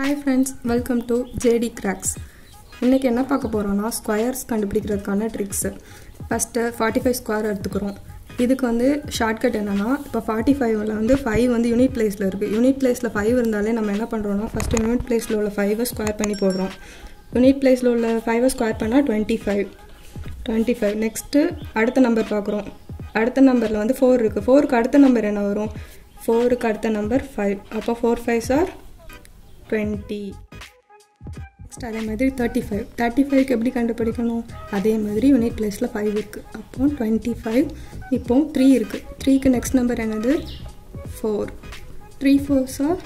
hi friends welcome to JD cracks இன்றைக்கி என்ன பார்க்க போகிறோன்னா ஸ்கொயர்ஸ் கண்டுபிடிக்கிறதுக்கான tricks first forty five square எடுத்துக்கிறோம் இதுக்கு வந்து ஷார்ட்கட் என்னென்னா இப்போ ஃபார்ட்டி ஃபைவ்ல வந்து ஃபைவ் வந்து யூனிட் பிளேஸில் இருக்குது யூனிட் பிளேஸில் ஃபைவ் இருந்தாலே நம்ம என்ன பண்ணுறோன்னா ஃபஸ்ட்டு யூனிட் பிளேஸில் உள்ள ஃபைவை ஸ்கொயர் பண்ணி போடுறோம் யூனிட் பிளேஸில் உள்ள ஃபைவை ஸ்கொயர் பண்ணால் twenty five twenty five next அடுத்த நம்பர் பார்க்குறோம் அடுத்த நம்பரில் வந்து ஃபோர் இருக்குது ஃபோருக்கு அடுத்த நம்பர் என்ன வரும் ஃபோருக்கு அடுத்த நம்பர் ஃபைவ் அப்போ four five are twenty next அதே மாதிரி தேர்ட்டி ஃபைவ் தேர்ட்டி ஃபைவ்க்கு எப்படி கண்டுபிடிக்கணும் அதே மாதிரி யூனிட் பிளேஸில் ஃபைவ் இருக்குது அப்போ டுவெண்ட்டி ஃபைவ் இப்போ த்ரீ இருக்குது த்ரீக்கு நெக்ஸ்ட் நம்பர் என்னது four three four are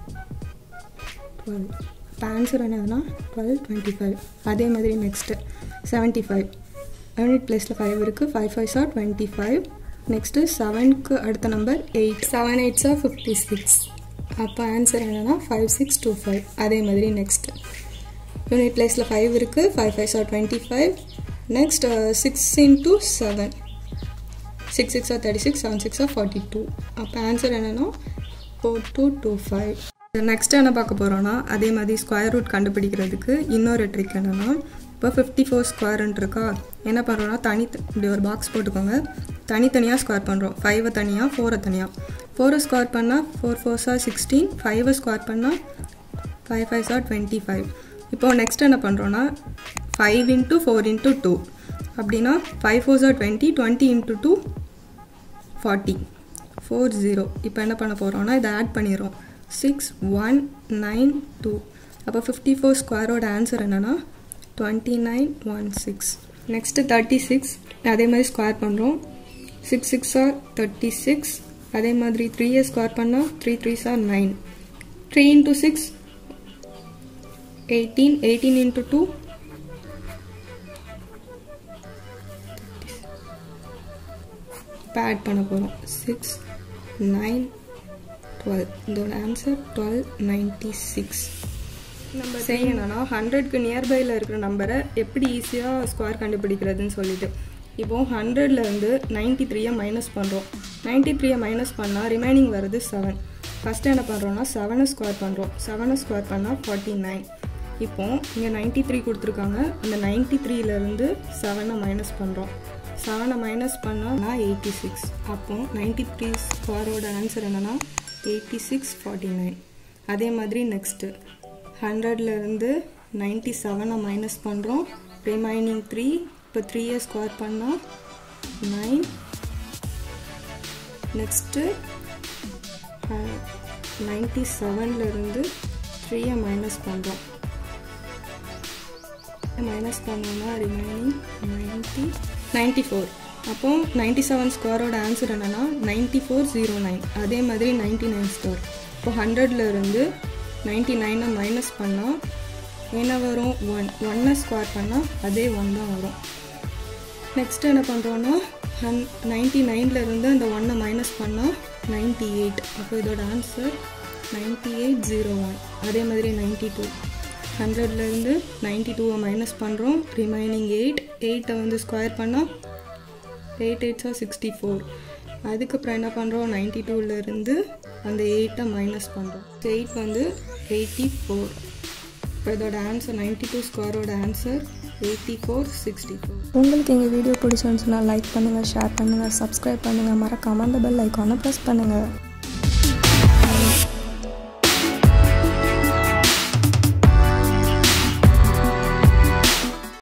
twelve இப்போ ஆன்சர் என்னதுன்னா டுவெல் டுவெண்ட்டி ஃபைவ் அதே மாதிரி நெக்ஸ்ட்டு செவன்ட்டி ஃபைவ் யூனிட் பிளேஸில் ஃபைவ் இருக்குது five five are twenty five next செவனுக்கு அடுத்த number eight seven eight are fifty six அப்போ ஆன்சர் என்னென்னா ஃபைவ் சிக்ஸ் டூ ஃபைவ் அதே மாதிரி நெக்ஸ்ட் யூனிட் பிளேஸில் ஃபைவ் இருக்குது five five are twenty five next six into seven six சிக்ஸாக thirty six seven சிக்ஸாக forty two அப்போ ஆன்சர் என்னென்னா four two two five next என்ன பார்க்க போகிறோன்னா அதே மாதிரி ஸ்கொயர் ரூட் கண்டுபிடிக்கிறதுக்கு இன்னொரு ட்ரிக் என்னென்னா இப்போ ஃபிஃப்டி ஃபோர் ஸ்கொயர்ன்ட்டு இருக்கா என்ன பண்ணுறோன்னா தனி இப்படி ஒரு பாக்ஸ் போட்டுக்கோங்க தனித்தனியாக ஸ்கொயர் பண்ணுறோம் ஃபைவை தனியாக ஃபோரை தனியாக ஃபோரை ஸ்கொயர் பண்ணால் ஃபோர் ஃபோர் சார் சிக்ஸ்டீன் ஃபைவை ஸ்கொயர் பண்ணால் five five are twenty five இப்போது நெக்ஸ்ட் என்ன பண்ணுறோன்னா five into four into two அப்படின்னா five four are twenty twenty into two forty four zero இப்போ என்ன பண்ண போகிறோன்னா இதை ஆட் பண்ணிடுறோம் சிக்ஸ் ஒன் நைன் டூ அப்போ ஃபிஃப்டி ஃபோர் ஸ்கொயரோட ஆன்சர் என்னென்னா twenty nine one six next thirty six அதே மாதிரி ஸ்கொயர் பண்ணுறோம் six six are thirty six அதே மாதிரி த்ரீ இயர் ஸ்கொயர் பண்ணால் three three are nine three into six eighteen eighteen into two இப்போ ஆட் பண்ண போகிறோம் சிக்ஸ் நைன் டுவெல் இதோட ஆன்சர் டுவெல் நைன்ட்டி சிக்ஸ் நம்ம செய்யணும்னா ஹண்ட்ரட்க்கு நியர்பையில் இருக்கிற நம்பரை எப்படி ஈஸியாக ஸ்கொயர் கண்டுபிடிக்கிறதுன்னு சொல்லிட்டு இப்போது ஹண்ட்ரட்லேருந்து நைன்ட்டி த்ரீயை மைனஸ் பண்ணுறோம் நைன்ட்டி த்ரீயை மைனஸ் பண்ணால் ரிமைனிங் வருது செவன் ஃபஸ்ட்டு என்ன பண்ணுறோன்னா செவனை ஸ்கொயர் பண்ணுறோம் செவனை ஸ்கொயர் பண்ணால் ஃபார்ட்டி நைன் இப்போது இங்கே நைன்ட்டி த்ரீ கொடுத்துருக்காங்க அந்த நைன்ட்டி த்ரீலேருந்து செவனை மைனஸ் பண்ணுறோம் செவனை மைனஸ் பண்ணால் எயிட்டி சிக்ஸ் அப்போது நைன்ட்டி த்ரீ ஸ்கொயரோட ஆன்சர் என்னென்னா எயிட்டி சிக்ஸ் ஃபார்ட்டி நைன் அதே மாதிரி நெக்ஸ்ட்டு ஹண்ட்ரட்லேருந்து நைன்ட்டி செவனை மைனஸ் பண்ணுறோம் ரிமைனிங் த்ரீ இப்போ த்ரீ இயர் ஸ்கொயர் பண்ணால் நைன் நெக்ஸ்ட்டு நைன்ட்டி செவன்லேருந்து த்ரீயை மைனஸ் பண்ணுறோம் மைனஸ் பண்ணோம்னா ரிமைனிங் நைன்ட்டி நைன்ட்டி ஃபோர் அப்போ நைன்ட்டி செவன் ஸ்கொயரோட ஆன்சர் என்னென்னா நைன்ட்டி ஃபோர் ஜீரோ நைன் அதே மாதிரி நைன்ட்டி நைன் ஸ்கொயர் இப்போ ஹண்ட்ரட்லேருந்து நைன்ட்டி நைனை மைனஸ் பண்ணால் என்ன வரும் ஒன் ஒன்னை ஸ்கொயர் பண்ணால் அதே ஒன் தான் வரும் நெக்ஸ்ட்டு என்ன பண்ணுறோன்னா ஹன் நைன்ட்டி நைன்லேருந்து அந்த ஒன்னை மைனஸ் பண்ணால் நைன்ட்டி எயிட் அப்போ இதோட answer ninety eight zero one அதே மாதிரி நைன்ட்டி டூ ஹண்ட்ரட்லேருந்து நைன்ட்டி டூவை மைனஸ் பண்ணுறோம் ரிமைனிங் எயிட் எயிட்டை வந்து ஸ்கொயர் பண்ணால் எயிட் எயிட்ஸா சிக்ஸ்டி ஃபோர் அதுக்கப்புறம் என்ன பண்ணுறோம் நைன்ட்டி டூலேருந்து அந்த எயிட்டை மைனஸ் பண்ணுறோம் எயிட் வந்து எயிட்டி ஃபோர் இப்போ இதோட ஆன்சர் நைன்ட்டி டூ ஸ்கொயரோட answer eighty four sixty four உங்களுக்கு எங்கள் வீடியோ பிடிச்சிருந்துச்சுன்னா லைக் பண்ணுங்கள் ஷேர் பண்ணுங்கள் சப்ஸ்கிரைப் பண்ணுங்கள் மறக்காமல் அந்த பெல் ஐக்கானை ப்ரெஸ் பண்ணுங்கள்